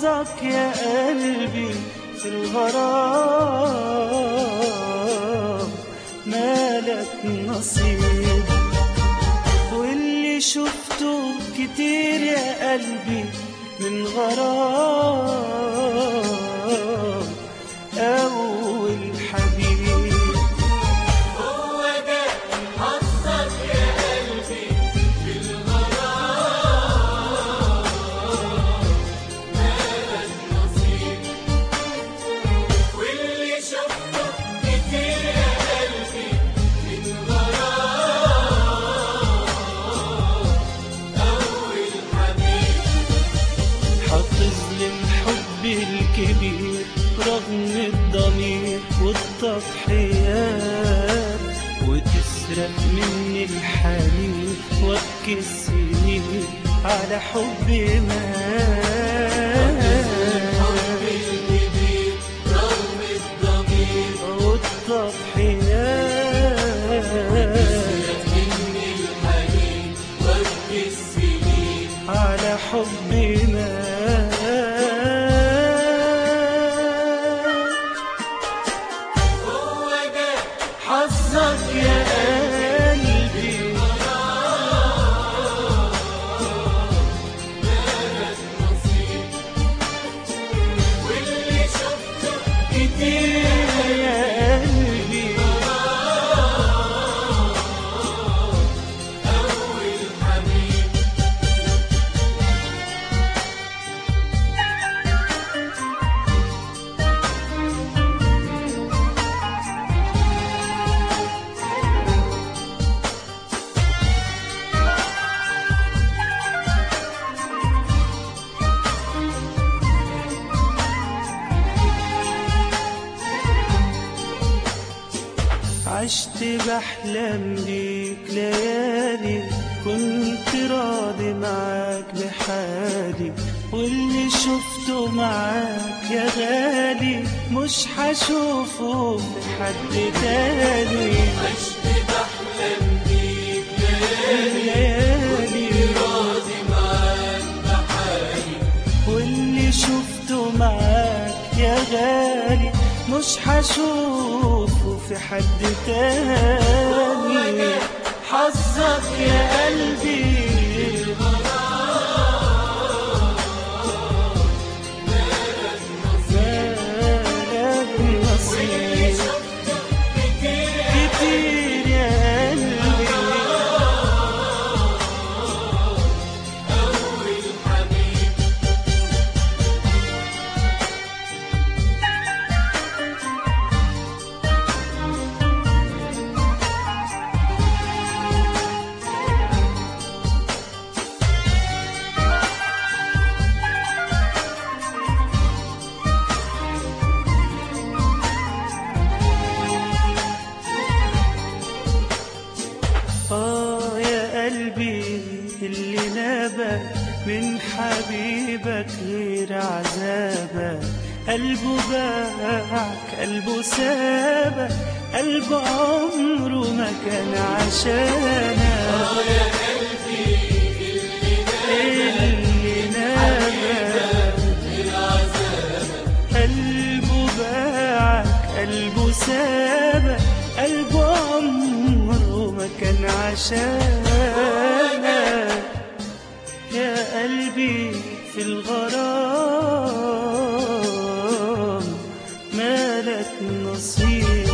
حظك يا قلبي في الغرام مالك نصيب واللي شفته كتير يا قلبي من غرام أول حبيب هو ده حظك يا قلبي في الغرام مالك نصيب واللي شفته كتير يا قلبي من غرام أول حبيب هتظلم حبي الكبير رغم الضمير والتضحيات وتسرق مني الحنين وابكي السنين على حبي مات الكبير رغم الضمير والتضحيات مني الحنين وابكي السنين على حبي مات هو ده حظك يا قلبي نصيب واللي شفته كتير يا قلبي أول حبيب عشت بحلم بيك ليالي كنت راضي معاك بحالي واللي شفته معاك يا غالي مش هشوفه لحد تاني عشت بحلم بيك ليالي راضي معاك بحالي واللي شفته معاك يا غالي مش هشوفه في حد تاني حظك يا قلبي مالك نصيب كتير يا قلبي أول حبيب آه يا قلبي اللي نابك من حبيبك غير عذابك قلبه باعك قلبه سابك قلبه عمره ما كان عشانك يا قلبي اللي نابك العذاب قلبه باعك قلبه سابك قلبه عمره ما كان عشانك يا قلبي في الغرام مالك نصيب